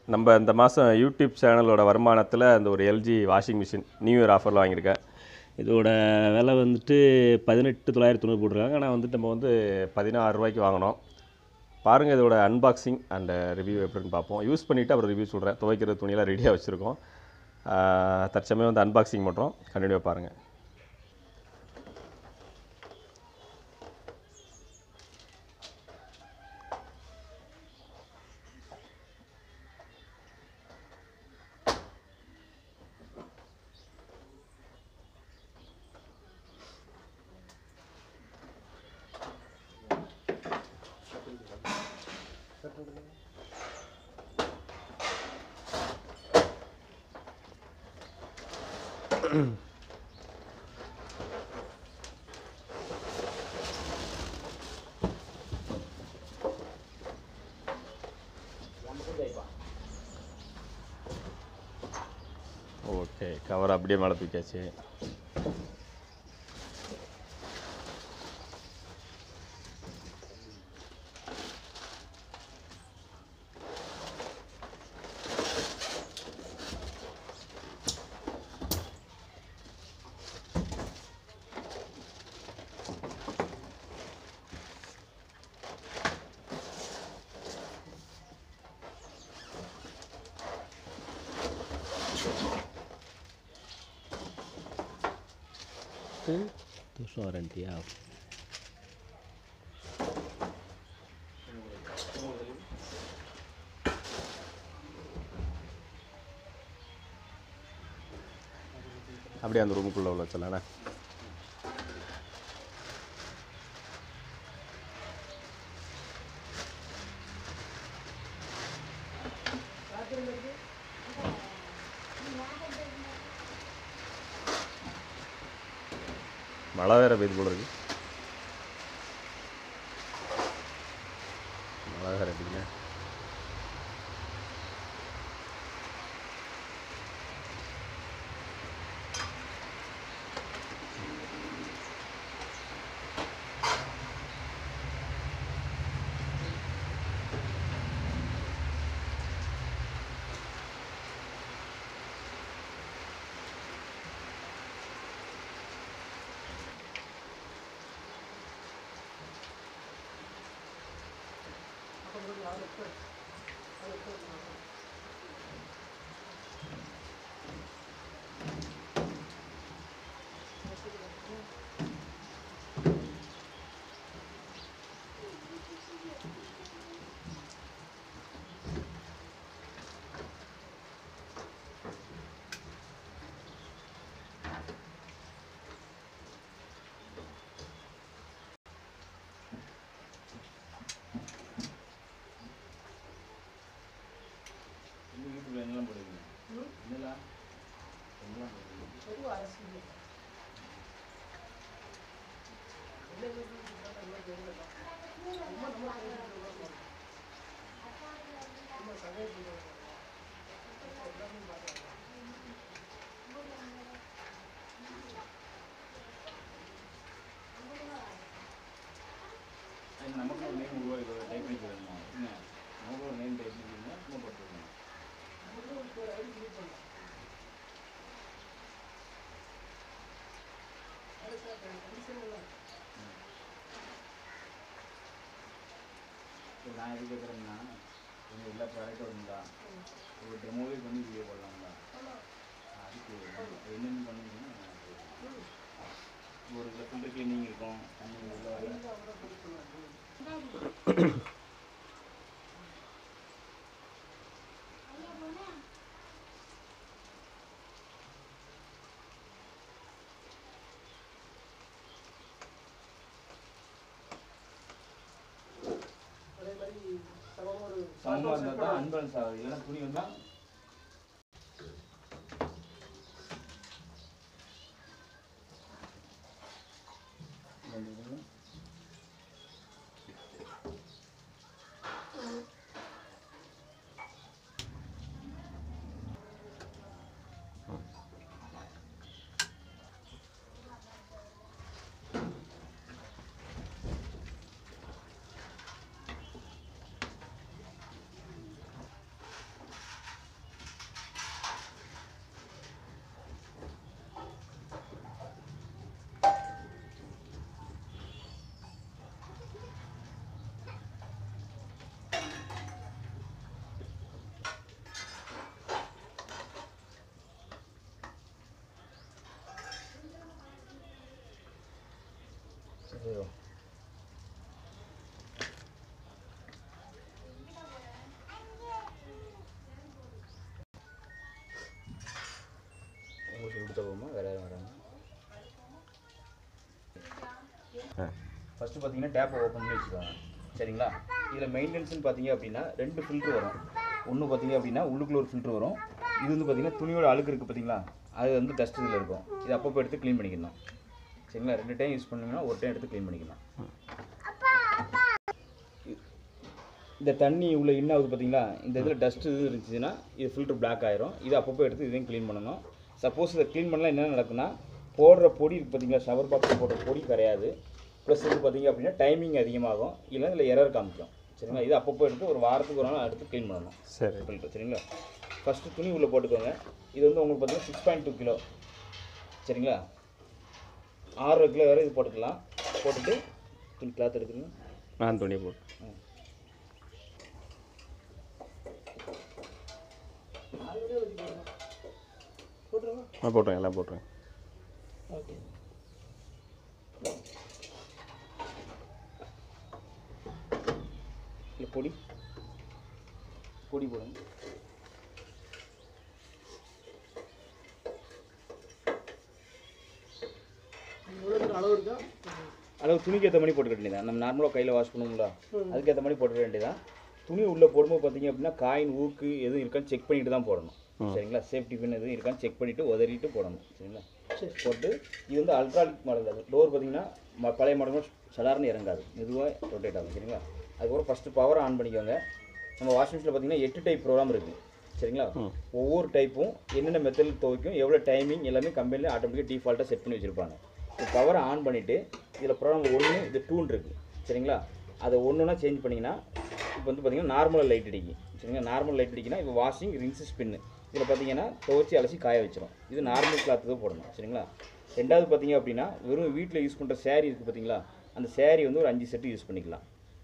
நம்ம இந்த மாதம் யூடியூப் சேனலோட வருமானத்தில் அந்த ஒரு LG washing machine new year ஆஃபரில் வாங்கியிருக்கேன் இதோட விலை வந்துட்டு பதினெட்டு தொள்ளாயிரத்தி தொண்ணூறு போட்டிருக்காங்க ஆனால் வந்துட்டு நம்ம வந்து பதினாறு ரூபாய்க்கு வாங்கினோம் பாருங்கள் இதோட அன்பாக்சிங் அண்ட் ரிவ்யூ எப்படின்னு பார்ப்போம் யூஸ் பண்ணிவிட்டு அப்புறம் ரிவ்யூ சொல்கிறேன் துவைக்கிற துணியெல்லாம் ரெடியாக வச்சுருக்கோம் ஆஹ் தற்சமயம் வந்து அன்பாக்சிங் பண்ணுறோம் கண்டினியூவாக பாருங்கள் ஓகே கவர் அப்படியே மேலே தூக்கியாச்சு வருஷம் வாரண்டியா அப்படியே அந்த ரூமுக்குள்ளே உள்ள வச்சலாண்ணே மழை வேற பெய்து போல இருக்கு மழை வேற அடிக்கல யூடியூப்ல என்னெல்லாம் போடுவீங்க என்னெல்லாம் என்னெல்லாம் போடுவீங்க அது நமக்கு ஒரு நேம் உருவாக்கி டைப் பண்ணி சொல்லணுமா என்ன நமக்கு ஒரு நேம் டைப் பண்ணிக்கணும் சும்மா போட்டுருக்கணும் இப்போ நான் எது கேட்குறேன்னா உங்கள் எல்லா ப்ராடக்ட்டும் இருந்தா ஒரு டெமோவே பண்ணி வீடியோ போடலாங்களா அதுக்கு அது என்னென்ன பண்ணுவீங்கன்னா ஒரு இதில் ஃபில்டர் கிளீனிங் இருக்கும் தண்ணி உள்ள வர சமமாக இருந்தால் தான் அன்பேலன்ஸ் ஆகுது இல்லைன்னா துணி வந்தால் ஐயோ உங்களுக்கு கொடுத்த போகுமா வேறு யாரும் வராங்க ஆ ஃபஸ்ட்டு பார்த்தீங்கன்னா டேப்பை ஓப்பன் பண்ணி வச்சுக்கோங்க சரிங்களா இதில் மெயின்டெனன்ஸ்னு பார்த்தீங்க அப்படின்னா ரெண்டு ஃபில்ட்ரு வரும் ஒன்று பார்த்தீங்க அப்படின்னா உள்ளுக்குள்ள ஒரு ஃபில்ட்ரு வரும் இது வந்து பார்த்தீங்கன்னா துணியோட அழுக்கு இருக்குது பார்த்தீங்களா அது வந்து டஸ்ட் இதில் இருக்கும் இது அப்பப்போ எடுத்து க்ளீன் பண்ணிக்கணும் சரிங்களா ரெண்டு டைம் யூஸ் பண்ணீங்கன்னா ஒரு டைம் எடுத்து க்ளீன் பண்ணிக்கலாம் இந்த தண்ணி உள்ள என்ன ஆகுது பார்த்தீங்களா இந்த இதில் டஸ்ட் இது இருந்துச்சுன்னா இது ஃபில்டர் பிளாக் ஆயிரும் இது அப்பப்போ எடுத்து இதையும் க்ளீன் பண்ணணும் சப்போஸ் இதை க்ளீன் பண்ணலாம் என்ன நடக்குன்னா போடுற பொடி இருக்குது பார்த்தீங்களா ஷவர் பாக்ஸில் போடுற பொடி கிடையாது ப்ளஸ் வந்து பார்த்தீங்க அப்படின்னா டைமிங் அதிகமாகும் இல்லை இதில் எரர் காமிக்கும் சரிங்களா இது அப்பப்போ எடுத்து ஒரு வாரத்துக்கு ஒரு நாள் எடுத்து க்ளீன் பண்ணணும் சரி ஃபில்டர் சரிங்களா ஃபஸ்ட்டு துணி உள்ளே போட்டுக்கோங்க இது வந்து உங்களுக்கு பார்த்தீங்கன்னா சிக்ஸ் பாயிண்ட் டூ கிலோ சரிங்களா ஆறரை கிலோ வரை இது போட்டுக்கலாம் போட்டுட்டு துணி கிளாத் எடுத்துருங்க நான் துணி போட்டு ஆ போட்டுருங்க எல்லாம் போட்டுருங்க ஓகே இல்லை பொடி பொடி போடுங்க அளவு இருக்கா அளவு துணிக்கு ஏற்ற மாதிரி போட்டுக்க வேண்டியதான் நம்ம நார்மலாக கையில் வாஷ் பண்ணுவோம்ல அதுக்கேற்ற மாதிரி போட்டுக்க வேண்டியதான் துணி உள்ளே போடும்போது பார்த்தீங்க அப்படின்னா காயின் ஊக்கு எதுவும் இருக்கான்னு செக் பண்ணிட்டு தான் போடணும் சரிங்களா சேஃப்டி பின் எதுவும் இருக்கான்னு செக் பண்ணிவிட்டு உதறிட்டு போடணும் சரிங்களா சரி. போட்டு இது வந்து அல்ட்ராலிக் மாடல் அது டோர் பார்த்தீங்கன்னா ம- பழைய மாடல் சடார்னு இறங்காது மெதுவாக ரொட்டேட் ஆகும் சரிங்களா அதுக்கப்புறம் ஃபஸ்ட்டு பவரை ஆன் பண்ணிக்கோங்க நம்ம வாஷிங் மிஷினில் பார்த்தீங்கன்னா எட்டு டைப் ப்ரோக்ராம் இருக்குது சரிங்களா ஒவ்வொரு டைப்பும் என்னென்ன மெத்தடில் துவைக்கும் எவ்வளோ டைமிங் எல்லாமே கம்பெனியில் ஆட்டோமேட்டிக்காக டிஃபால்ட்டாக செட் பண்ணி வச்சுருப்பாங்க இப்போ பவரை ஆன் பண்ணிவிட்டு இதில் ப்ரோக்ராம் ஒன்று இது டூன் இருக்குது சரிங்களா அதை ஒன்றுனா சேஞ்ச் பண்ணிங்கன்னா இப்போ வந்து பார்த்தீங்கன்னா நார்மல் லைட் அடிக்கும் சரிங்களா நார்மல் லைட் அடிக்குன்னா இப்போ வாஷிங் ரின்ஸ் ஸ்பின்னு இதில் பார்த்தீங்கன்னா துவைச்சி அலசி காய வச்சிரும் இது நார்மல் கிளாத்து தான் போடணும் சரிங்களா ரெண்டாவது பார்த்தீங்க அப்படின்னா வெறும் வீட்டில் யூஸ் பண்ணுற saree இருக்குது பார்த்தீங்களா அந்த saree வந்து ஒரு அஞ்சு செட்டு யூஸ் பண்ணிக்கலாம்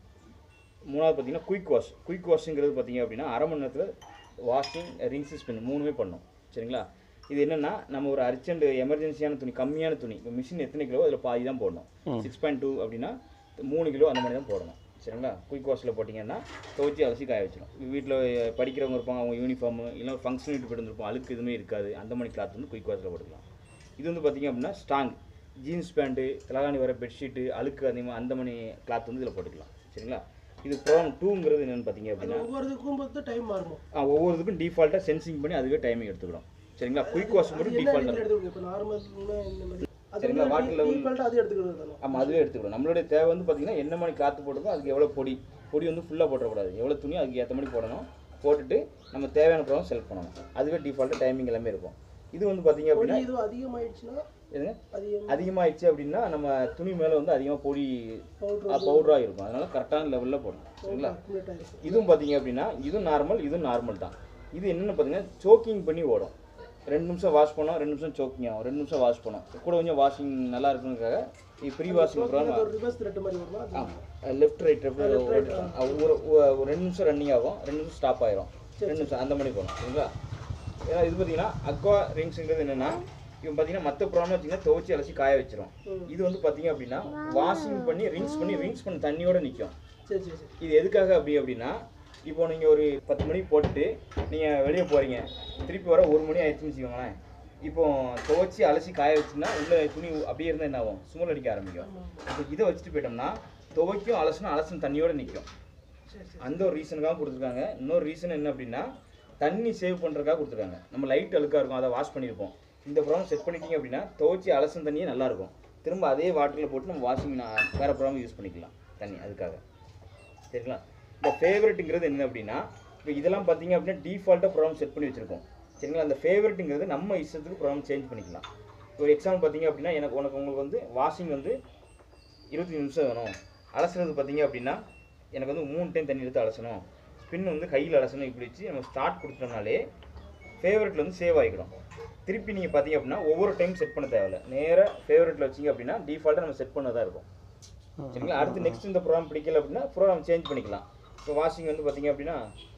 மூணாவது பார்த்தீங்கன்னா குயிக் வாஷ் குயிக் வாஷுங்கிறது பார்த்தீங்க அப்படின்னா அரை மணி நேரத்தில் வாஷிங் ரின்ஸ் ஸ்பின் மூணுமே பண்ணும் சரிங்களா இது என்னென்னா நம்ம ஒரு அர்ஜென்ட் எமர்ஜென்சியான துணி கம்மியான துணி இப்போ மிஷின் எத்தனை கிலோ அதில் பாதி தான் போடணும் சிக்ஸ் பாயிண்ட் டூ அப்படின்னா மூணு கிலோ அந்த மாதிரி தான் போடணும் சரிங்களா குயிக் வாஷில் போட்டிங்கன்னா துவைச்சி அலசி காய வச்சிடும் வீட்டில் படிக்கிறவங்க இருப்பாங்க அவங்க யூனிஃபார்மு இல்லை ஃபங்க்ஷன் வீட்டு போயிருந்துருப்போம் அழுக்கு எதுவுமே இருக்காது அந்த மாதிரி கிளாத் வந்து குயிக் வாஷில் போட்டுக்கலாம் இது வந்து பார்த்தீங்க அப்படின்னா ஸ்ட்ராங் ஜீன்ஸ் பேண்ட்டு தலகாணி வர பெட்ஷீட்டு அழுக்கு அதிகமாக அந்த மாதிரி கிளாத் வந்து இதில் போட்டுக்கலாம் சரிங்களா இது ப்ரோம் டூங்கிறது என்னென்னு பார்த்தீங்க அது அப்படின்னா ஒவ்வொருத்துக்கும் பார்த்து டைம் மாறுமோ ஆ, ஒவ்வொருத்துக்கும் டிஃபால்ட்டாக சென்சிங் பண்ணி அதுவே டைமிங் எடுத்துக்கிடும் சரிங்களா குயிக் வாஷ் அது மட்டும் என்ன டிஃபால்ட்டாக ரேட்டில் எடுத்துக்கணும் இப்போ நார்மல் இந்த மாதிரி அது சரிங்களா, water level- டிஃபால்ட்டாக அது எடுத்துக்கிறது தானே ஆமாம் அதுவே எடுத்துக்கணும் நம்மளுடைய தேவை வந்து பார்த்தீங்கன்னா என்ன மாதிரி காற்று போட்டுக்கோ அதுக்கு எவ்வளோ பொடி பொடி வந்து ஃபுல்லாக போட்டுறக்கூடாது எவ்வளோ துணி அதுக்கு ஏற்ற மாதிரி போடணும் போட்டுட்டு நம்ம தேவையான ப்ரோம் செலக்ட் பண்ணணும் அதுவே டிஃபால்ட்டாக டைமிங் எல்லாமே இருக்கும் இது வந்து பார்த்தீங்க பொடி அப்படின்னா இதுவும் அதிகமாயிடுச்சுன்னா எதுங்க அதிகம் அதிகமாகிடுச்சு அப்படின்னா நம்ம துணி மேலே வந்து அதிகமாக பொடி பவுட்ரு பவுடராக இருக்கும் அதனால கரெக்டான லெவலில் போடணும் சரிங்களா அக்குமுலேட் ஆகிருக்கும் இதுவும் பார்த்தீங்க அப்படின்னா இதுவும் நார்மல் இதுவும் நார்மல் தான் இது என்னென்னு பார்த்தீங்கன்னா சோக்கிங் பண்ணி ஓடும் ரெண்டு நிமிஷம் வாஷ் பண்ணோம் ரெண்டு நிமிஷம் சோக்கிங் ஆகும் ரெண்டு நிமிஷம் வாஷ் பண்ணோம் கூட கொஞ்சம் வாஷிங் நல்லா இருக்குங்கிறதுக்காக இது ப்ரீ வாஷிங் ப்ரோக்ராம் ஒரு ரிவர்ஸ் த்ரெட் மாதிரி வருமா அது லெஃப்ட் ரைட் ஒரு ஒரு ஒரு ரெண்டு நிமிஷம் ரன்னிங் ஆகும் ரெண்டு நிமிஷம் ஸ்டாப் ஆயிரும் ரெண்டு நிமிஷம் அந்த மாதிரி போகணும் சரிங்களா ஏன்னா இது பார்த்தீங்கன்னா அக்வா ரிங்ஸுங்கிறது என்னென்னா இவன் பார்த்தீங்கன்னா மற்ற ப்ராப்ளம் வச்சிங்கன்னா துவைச்சி அலசி காய வச்சிரும் இது வந்து பார்த்தீங்க அப்படின்னா வாஷிங் பண்ணி ரிங்ஸ் பண்ணி ரிங்ஸ் பண்ணி தண்ணியோட நிற்கும் சரி சரி சரி இது எதுக்காக அப்படி அப்படின்னா இப்போ நீங்கள் ஒரு பத்து மணிக்கு போட்டுட்டு நீங்கள் வெளியே போகிறீங்க திருப்பி வர ஒரு மணி ஆயிடுச்சுன்னு வச்சுக்கோங்களேன் இப்போ துவைச்சி அலசி காய வச்சுன்னா உள்ள துணி அப்படியே இருந்தால் என்ன ஆகும் சுமல் அடிக்க ஆரம்பிக்கும் இப்போ இதை வச்சுட்டு போயிட்டோம்னா துவைக்கும் அலசணும் அலசணும் தண்ணியோட நிற்கும் சரி சரி அந்த ஒரு ரீசனுக்காக கொடுத்துருக்காங்க இன்னொரு ரீசன் என்ன அப்படின்னா தண்ணி சேவ் பண்ணுறதுக்காக கொடுத்துருக்காங்க நம்ம லைட் அழுக்காக இருக்கும் அதை வாஷ் பண்ணியிருப்போம் இந்த ப்ராப்ளம் செட் பண்ணிட்டீங்க அப்படின்னா துவைச்சி அலசும் தண்ணியே நல்லா இருக்கும் திரும்ப அதே வாட்டரில் போட்டு நம்ம வாஷிங் வேறு ப்ராப்ளம் யூஸ் பண்ணிக்கலாம் தண்ணி அதுக்காக சரிங்களா இந்த ஃபேவரட்டுங்கிறது என்ன அப்படின்னா இப்போ இதெல்லாம் பார்த்தீங்க அப்படின்னா டிஃபால்ட்டாக ப்ராப்ளம் செட் பண்ணி வச்சுருக்கோம் சரிங்களா அந்த ஃபேவரட்டுங்கிறது நம்ம இஷ்டத்துக்கு ப்ராப்ளம் சேஞ்ச் பண்ணிக்கலாம் ஒரு எக்ஸாம்பிள் பார்த்தீங்க அப்படின்னா எனக்கு உனக்கு உங்களுக்கு வந்து வாஷிங் வந்து இருபத்தி நிமிஷம் வேணும் அலசுறது பார்த்தீங்க அப்படின்னா எனக்கு வந்து மூணு டைம் தண்ணி எடுத்து அலசணும் ஸ்பின் வந்து கையில் அலசணும் இப்படி வச்சு நம்ம ஸ்டார்ட் கொடுத்தோம்னாலே ஃபேவரட்டில் வந்து சேவ் ஆகிடும் திருப்பி நீங்கள் பார்த்தீங்க அப்படின்னா ஒவ்வொரு டைம் செட் பண்ண தேவையில்ல நேராக ஃபேவரட்டில் வச்சிங்க அப்படின்னா டிஃபால்ட்டாக நம்ம செட் பண்ணதாக இருக்கும் சரிங்களா அடுத்து நெக்ஸ்ட் இந்த ப்ரோக்ராம் பிடிக்கல அப்படின்னா ப்ரோக்ராம் சேஞ்ச் பண்ணிக்கலாம் இப்போ வாஷிங் வந்து பார்த்தீங்க அப்படின்னா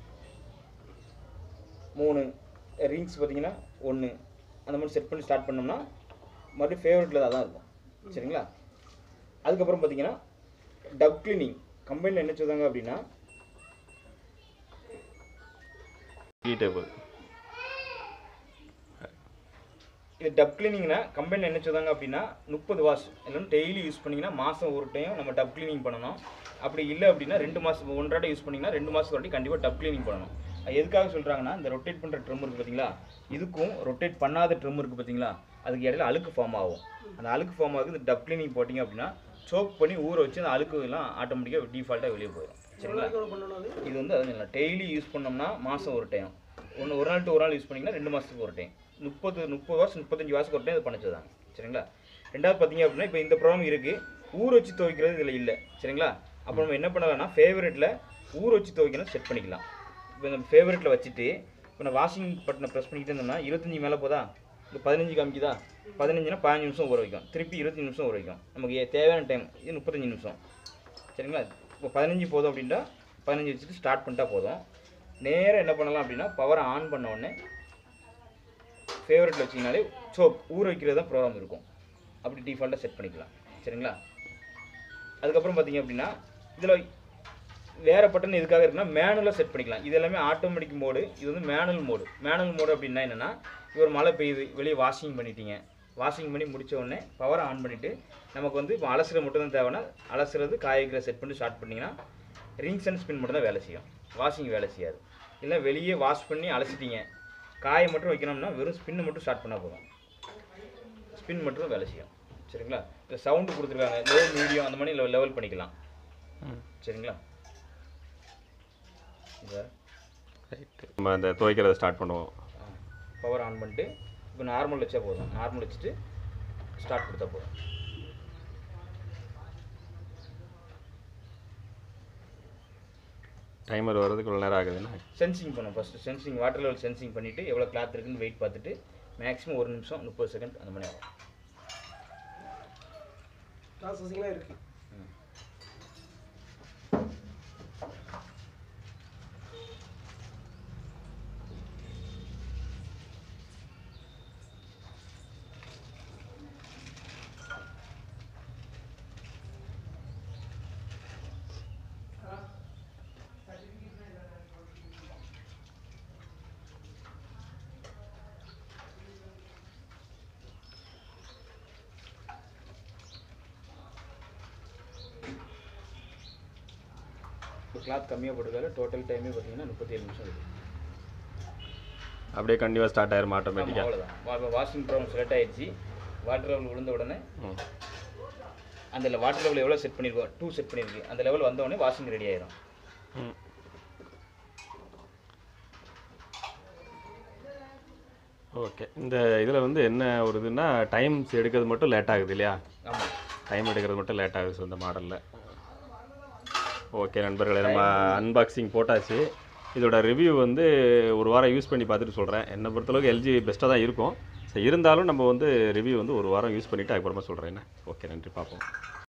மூணு ரிங்ஸ் பார்த்தீங்கன்னா ஒன்று அந்த மாதிரி செட் பண்ணி ஸ்டார்ட் பண்ணோம்னா மறுபடியும் ஃபேவரட்டில் தான் இருக்கும் சரிங்களா அதுக்கப்புறம் பார்த்தீங்கன்னா டப் கிளீனிங் கம்பெனியில் என்ன சொல்றாங்க அப்படின்னா ஹீட்டபிள் இது டப் கிளீனிங்னா கம்பெனியில் என்ன சொல்றாங்க அப்படின்னா முப்பது வாஷ் இல்லைன்னா டெய்லி யூஸ் பண்ணிங்கன்னா மாதம் ஒரு டைம் நம்ம டப் கிளீனிங் பண்ணணும் அப்படி இல்லை அப்படின்னா ரெண்டு மாதம் ஒன்றரை யூஸ் பண்ணிங்கன்னா ரெண்டு மாதத்துக்கு ஒரு கண்டிப்பாக டப் கிளீனிங் பண்ணணும் அது எதுக்காக சொல்கிறாங்கன்னா இந்த ரொட்டேட் பண்ணுற ட்ரம் இருக்குது பார்த்தீங்களா இதுக்கும் ரொட்டேட் பண்ணாத ட்ரம் இருக்குது பார்த்தீங்களா அதுக்கு இடையில அழுக்கு ஃபார்ம் ஆகும் அந்த அழுக்கு ஃபார்ம் ஆகுது இந்த டப் கிளீனிங் போட்டிங்க அப்படின்னா சோக் பண்ணி ஊற வச்சு அந்த அழுக்கு எல்லாம் ஆட்டோமேட்டிக்காக டிஃபால்ட்டாக வெளியே போயிடும் சரிங்களா எவ்வளோ பண்ணணும் அது இது வந்து அதான் இல்லை டெய்லி யூஸ் பண்ணோம்னா மாதம் ஒரு டைம் ஒன்று ஒரு நாள் டு ஒரு நாள் யூஸ் பண்ணிங்கன்னா ரெண்டு மாதத்துக்கு ஒரு டைம் முப்பது முப்பது வருஷம் முப்பத்தஞ்சு வருஷத்துக்கு ஒரு டைம் இது பண்ணச்சதாங்க சரிங்களா ரெண்டாவது பார்த்தீங்க அப்படின்னா இப்போ இந்த ப்ராப்ளம் இருக்குது ஊற வச்சு துவைக்கிறது இதில் இல்லை சரிங்களா அப்போ நம்ம என்ன பண்ணலாம்னா ஃபேவரெட்டில் ஊற வச்சு துவைக்கணும் செட் பண்ணிக்கலாம் இப்போ இந்த ஃபேவரெட்டில் வச்சுட்டு இப்போ நான் வாஷிங் பட்டனை ப்ரெஸ் பண்ணிக்கிட்டே இருந்தோம்னா இருபத்தஞ்சி மேலே போதா இப்போ பதினஞ்சு காமிக்குதா பதினஞ்சுனா பதினஞ்சு நிமிஷம் ஊற வைக்கும் திருப்பி இருபத்தஞ்சு நிமிஷம் ஊற வைக்கும் நமக்கு ஏ- தேவையான டைம் இது முப்பத்தஞ்சு நிமிஷம் சரிங்களா இப்போ பதினஞ்சு போதும் அப்படின்ட்டா பதினஞ்சு வச்சுட்டு ஸ்டார்ட் பண்ணிட்டா போதும் நேராக என்ன பண்ணலாம் அப்படின்னா பவரை ஆன் பண்ண உடனே ஃபேவரட்டில் வச்சிங்கனாலே சோப் ஊற வைக்கிறது தான் ப்ரோக்ராம் இருக்கும் அப்படி டிஃபால்ட்டாக செட் பண்ணிக்கலாம் சரிங்களா அதுக்கப்புறம் பார்த்தீங்க அப்படின்னா இதில் வேறு பட்டன் எதுக்காக இருக்குன்னா மேனுவலாக செட் பண்ணிக்கலாம் இது எல்லாமே ஆட்டோமேட்டிக் மோடு இது வந்து மேனுவல் மோடு மேனுவல் மோடு அப்படின்னா என்னென்னா ஒரு மழை பெய்யுது வெளியே வாஷிங் பண்ணிட்டீங்க வாஷிங் பண்ணி முடிச்ச உடனே பவரை ஆன் பண்ணிவிட்டு நமக்கு வந்து இப்போ அலசுறது மட்டும் தான் தேவைன்னா அலசுறது காய வைக்கிற செட் பண்ணி ஸ்டார்ட் பண்ணிங்கன்னா ரிங்ஸ் அண்ட் ஸ்பின் மட்டும் தான் வேலை செய்யும் வாஷிங் வேலை செய்யாது இல்லை வெளியே வாஷ் பண்ணி அலசிட்டீங்க காய மட்டும் வைக்கணும்னா வெறும் ஸ்பின்னு மட்டும் ஸ்டார்ட் பண்ணால் போதும் ஸ்பின் மட்டும் தான் வேலை செய்யும் சரிங்களா இந்த சவுண்டு கொடுத்துருக்காங்க லோ மீடியம் அந்த மாதிரி லெவல் பண்ணிக்கலாம் சரிங்களா இந்த ரைட்டு நம்ம அந்த துவைக்கிறத ஸ்டார்ட் பண்ணுவோம் பவர் ஆன் பண்ணிட்டு இப்போ நார்மல் வச்சா போதும் நார்மல் வச்சுட்டு ஸ்டார்ட் கொடுத்தா போதும் டைமர் வர்றதுக்கு இவ்வளோ நேரம் ஆகுதுன்னா சென்சிங் பண்ணும் first sensing water level sensing பண்ணிவிட்டு எவ்வளோ கிளாத் இருக்குன்னு வெயிட் பார்த்துட்டு மேக்ஸிமம் ஒரு நிமிஷம் முப்பது செகண்ட் அந்த மாதிரி ஆகும் ப்ராசஸிங்லாம் இருக்குது இப்போ கிளாத் கம்மியாக போட்டுருக்காரு டோட்டல் டைமே பார்த்தீங்கன்னா முப்பத்தி ஏழு நிமிஷம் இருக்குது அப்படியே கண்டிப்பாக ஸ்டார்ட் ஆயிரும் ஆட்டோமேட்டிக்காக அவ்வளோதான் வாஷிங் ப்ராப்ளம் செலக்ட் ஆயிடுச்சு வாட்டர் லெவல் விழுந்த உடனே ம் அந்த வாட்டர் லெவல் எவ்வளோ செட் பண்ணியிருக்கோம் டூ செட் பண்ணியிருக்கு அந்த லெவல் வந்த உடனே வாஷிங் ரெடி ஆயிரும் ம் ஓகே இந்த இதில் வந்து என்ன ஒரு இதுன்னா டைம்ஸ் எடுக்கிறது மட்டும் லேட் ஆகுது இல்லையா ஆமாம் டைம் எடுக்கிறது மட்டும் லேட் ஆகுது ஸோ இந்த மாடலில் ஓகே நண்பர்களே நம்ம அன்பாக்சிங் போட்டாச்சு இதோட ரிவ்யூ வந்து ஒரு வாரம் யூஸ் பண்ணி பார்த்துட்டு சொல்கிறேன் என்னை பொறுத்தளவுக்கு எல்ஜி பெஸ்ட்டாக தான் இருக்கும் ஸோ இருந்தாலும் நம்ம வந்து ரிவ்யூ வந்து ஒரு வாரம் யூஸ் பண்ணிவிட்டு அதுக்கப்புறமா சொல்கிறேன் என்ன ஓகே நன்றி பார்ப்போம்